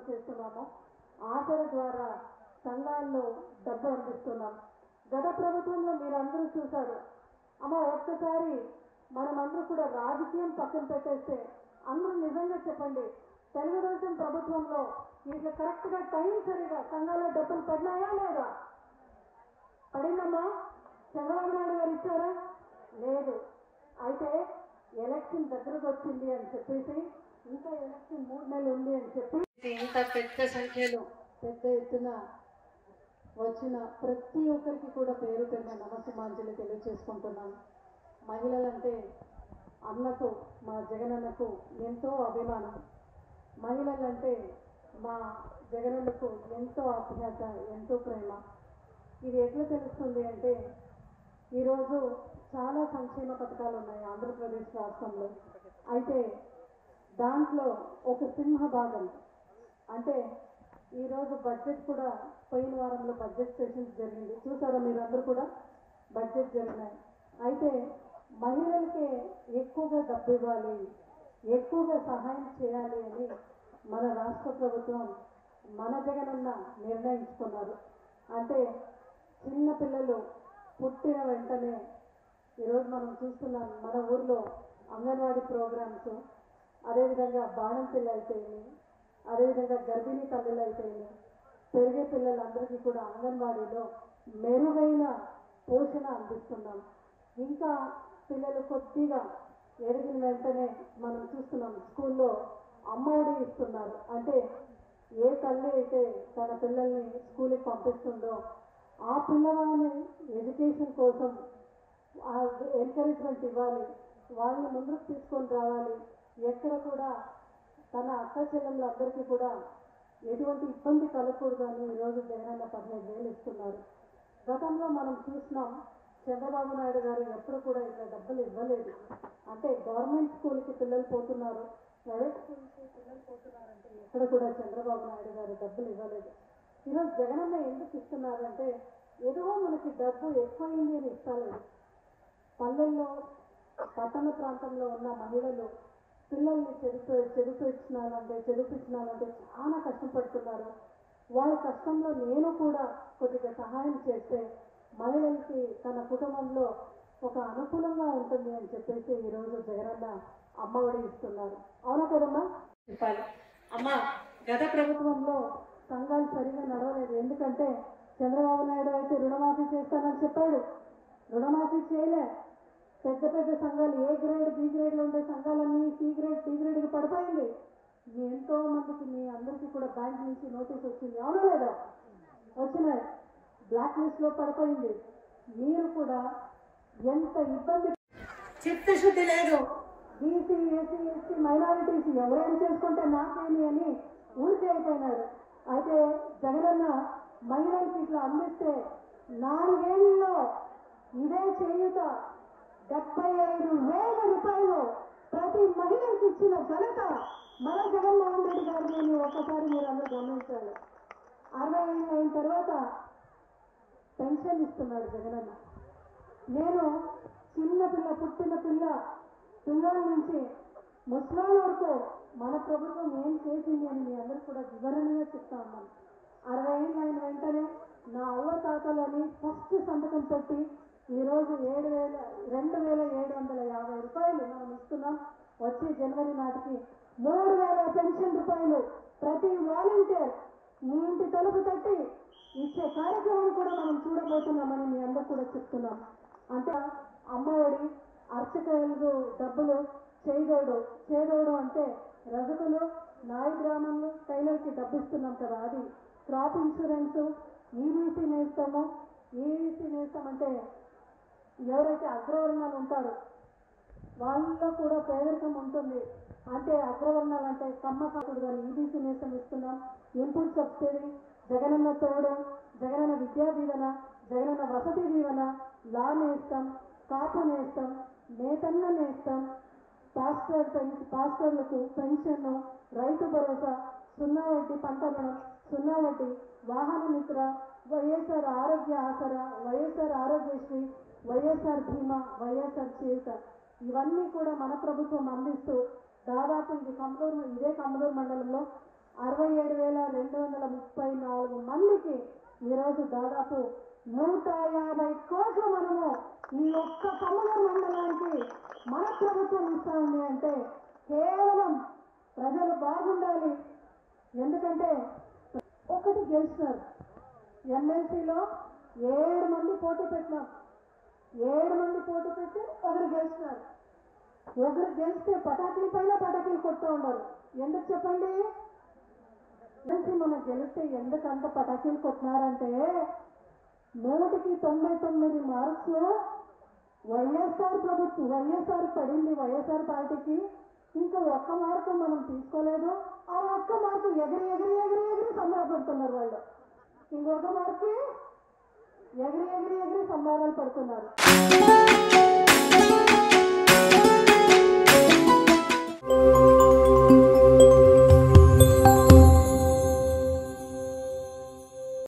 చేస్తున్నామో ఆసర ద్వారా సంఘాల్లో డబ్బు అందిస్తున్నాం గత ప్రభుత్వంలో మీరందరూ చూశారు అమ్మ ఒక్కసారి మనమందరూ కూడా రాజకీయం పక్కన పెట్టేస్తే అందరూ నిజంగా చెప్పండి తెలుగుదేశం ప్రభుత్వంలో ఇట్లా కరెక్ట్ గా టైం సరిగా సంఘాల డబ్బులు పడినాయా లేదా పడిందమ్మా చంద్రబాబు నాయుడు గారు ఇచ్చారా లేదు అయితే ఎలక్షన్ దగ్గరకు వచ్చింది అని చెప్పేసి ఇంకా ఎలక్షన్ మూడు నెలలు ఉంది అని చెప్పి ఇంత పెద్ద సంఖ్యలో పెద్ద ఎత్తున వచ్చిన ప్రతి ఒక్కరికి కూడా పేరు పేరున నమస్సుమాంజలి తెలియజేసుకుంటున్నాను మహిళలంటే అన్నకు మా జగనన్నకు ఎంతో అభిమానం మహిళలంటే మా జగనన్నకు ఎంతో ఆప్యాయత ఎంతో ప్రేమ ఇది ఎట్లా తెలుస్తుంది అంటే ఈరోజు చాలా సంక్షేమ పథకాలు ఉన్నాయి ఆంధ్రప్రదేశ్ రాష్ట్రంలో అయితే దాంట్లో ఒక సింహ భాగం అంటే ఈరోజు బడ్జెట్ కూడా పోయిన వారంలో బడ్జెట్ సెషన్స్ జరిగింది చూసారా మీరందరూ కూడా బడ్జెట్ జరిగినాయి అయితే మహిళలకే ఎక్కువగా డబ్బు ఇవ్వాలి ఎక్కువగా సహాయం చేయాలి అని మన రాష్ట్ర ప్రభుత్వం మన జగనన్న నిర్ణయించుకున్నారు అంటే చిన్న పిల్లలు పుట్టిన వెంటనే ఈరోజు మనం చూస్తున్నాం మన ఊర్లో అంగన్వాడీ ప్రోగ్రామ్స్ అదేవిధంగా బాణం పిల్ల అయితేనే అదేవిధంగా గర్భిణీ తల్లులు అయితేనే పెరిగే పిల్లలందరికీ కూడా అంగన్వాడీలో మెరుగైన పోషణ అందిస్తున్నాం ఇంకా పిల్లలు కొద్దిగా ఎదిగిన వెంటనే మనం చూస్తున్నాం స్కూల్లో అమ్మఒడి ఇస్తున్నారు అంటే ఏ తల్లి అయితే తన పిల్లల్ని స్కూల్కి పంపిస్తుందో ఆ పిల్లవాడిని ఎడ్యుకేషన్ కోసం ఎంకరేజ్మెంట్ ఇవ్వాలి వాళ్ళని ముందుకు తీసుకొని రావాలి ఎక్కడ కూడా తన అక్క చెల్లెళ్ళందరికీ కూడా ఎటువంటి ఇబ్బంది కలగకూడదు అని ఈరోజు జగనన్న పదిహేను వేలు ఇస్తున్నారు గతంలో మనం చూసినాం చంద్రబాబు నాయుడు గారు ఎప్పుడు కూడా ఇట్లా డబ్బులు ఇవ్వలేదు అంటే గవర్నమెంట్ స్కూల్కి పిల్లలు పోతున్నారు ప్రైవేట్ స్కూల్కి పిల్లలు పోతున్నారంటే ఎక్కడ కూడా చంద్రబాబు నాయుడు గారు డబ్బులు ఇవ్వలేదు ఈరోజు జగనన్న ఎందుకు ఇస్తున్నారంటే ఏదో మనకి డబ్బు ఎక్కువైంది అని ఇస్తలేదు పల్లెల్లో పట్టణ ప్రాంతంలో ఉన్న మహిళలు పిల్లల్ని చెడుపు చెడుపించినానంటే చెడుపించినానంటే చాలా కష్టపడుతున్నారు వాళ్ళ కష్టంలో నేను కూడా కొద్దిగా సహాయం చేస్తే మహిళలకి తన కుటుంబంలో ఒక అనుకూలంగా ఉంటుంది అని చెప్పేసి ఈరోజు జగనన్న అమ్మఒడి ఇస్తున్నారు అవునా కదమ్మా చెప్పాలి అమ్మ గత ప్రభుత్వంలో సంఘాలు సరిగా నడవలేదు ఎందుకంటే చంద్రబాబు నాయుడు అయితే రుణమాఫీ చేస్తానని చెప్పాడు రుణమాఫీ చేయలే పెద్ద పెద్ద సంఘాలు ఏ గ్రేడ్ బి గ్రేడ్లో ఉండే సంఘాలన్నీ సి గ్రేడ్ సి గ్రేడ్కి పడిపోయింది మీ ఎంతో మందికి మీ అందరికీ కూడా బ్యాంక్ నుంచి నోటీస్ వచ్చింది అవునా లేదా వచ్చినాయి బ్లాక్ లిస్ట్ లో పడిపోయింది మీరు కూడా ఎంత ఇబ్బంది చిత్తశుద్ధి లేదు బీసీ ఎస్సీ ఎస్టీ మైనారిటీస్ ఎవరేం చేసుకుంటే నాకేమి అని ఊరికే అయిపోయినాడు అయితే జగనన్న మహిళలకి ఇట్లా అందిస్తే నాలుగేళ్లలో ఇదే చేయుత డెబ్బై ఐదు వేల రూపాయలు ప్రతి మహిళకి ఇచ్చిన ఘనత మన జగన్మోహన్ రెడ్డి గారిని అని ఒక్కసారి మీరు అందరూ గమనించాలి అరవై ఏళ్ళు అయిన తర్వాత పెన్షన్ ఇస్తున్నాడు జగనన్న నేను చిన్న పిల్ల పుట్టిన పిల్ల పిల్లల నుంచి ముసలాల వరకు మన ప్రభుత్వం ఏం చేసింది అని మీ అందరూ కూడా వివరణగా చెప్తా ఉన్నాను అరవై ఏళ్ళు అయిన వెంటనే నా అవ్వ తాతలని ఫస్ట్ సంతకం పెట్టి ఈరోజు ఏడు వేల రెండు వేల ఏడు వందల యాభై రూపాయలు మనం ఇస్తున్నాం వచ్చే జనవరి నాటికి మూడు వేల పెన్షన్ రూపాయలు ప్రతి వాలంటీర్ మీ ఇంటి తలుపు తట్టి ఇచ్చే కార్యక్రమం కూడా మనం చూడబోతున్నామని మీ అందరూ కూడా చెప్తున్నాం అంటే అమ్మఒడి అర్చకలు డబ్బులు చేదోడు చేదోడు అంటే రజకులు నాయి గ్రామంలో టైలర్కి డబ్బు ఇస్తున్నాం కదా అది క్రాప్ ఇన్సూరెన్స్ ఈబీసీ నేస్తాము ఈబీసీ నేస్తామంటే ఎవరైతే అగ్రవర్ణాలు ఉంటారో వాళ్ళలో కూడా పేదరికం ఉంటుంది అంటే అగ్రవర్ణాలు అంటే కమ్మ కాకుడు కానీ ఈబీసీ నేస్తం ఇస్తున్నాం ఇన్పుట్ సబ్సిడీ జగనన్న తోడు జగనన్న విద్యా దీవెన జగనన్న వసతి దీవెన లా నేస్తాం కాపు నేస్తాం నేతన్న నేస్తాం పాస్టర్ పెన్ పాస్టర్లకు పెన్షన్ రైతు భరోసా సున్నా వడ్డీ పంట రుణం సున్నా వడ్డీ వాహన మిత్ర వైఎస్ఆర్ ఆరోగ్య ఆసరా వైఎస్ఆర్ ఆరోగ్యశ్రీ వైఎస్ఆర్ బీమా వైఎస్ఆర్ చేయుత ఇవన్నీ కూడా మన ప్రభుత్వం అందిస్తూ దాదాపు ఇది కమలూరు ఇదే కమలూరు మండలంలో అరవై ఏడు వేల రెండు వందల ముప్పై నాలుగు మందికి ఈరోజు దాదాపు నూట యాభై కోట్ల మనము ఈ ఒక్క కమ్మలూరు మండలానికి మన ప్రభుత్వం ఇస్తా ఉంది అంటే కేవలం ప్రజలు బాగుండాలి ఎందుకంటే ఒకటి గెలిచినారు ఎమ్మెల్సీలో ఏడు మంది పోటీ పెట్టినాం ఏడు మంది పోటీ పెట్టి ఒకరు గెలిచినారు ఒకరు గెలిస్తే పటాకుల పైన పటాకులు కొడుతూ ఉన్నారు ఎందుకు చెప్పండి గెలిచి మనం గెలిస్తే ఎందుకు అంత పటాకులు కొట్టినారంటే నూటికి తొంభై తొమ్మిది మార్క్స్ వైఎస్ఆర్ ప్రభుత్వం వైఎస్ఆర్ పడింది వైఎస్ఆర్ పార్టీకి ఇంకా ఒక్క మార్కు మనం తీసుకోలేదు ఆ ఒక్క మార్కు ఎగిరి ఎగిరి ఎగిరి ఎగిరి సంబరపడుతున్నారు వాళ్ళు ఇంకొక మార్కు ఎగిరి ఎగిరి ఎగిరి సంబరాలు పడుతున్నారు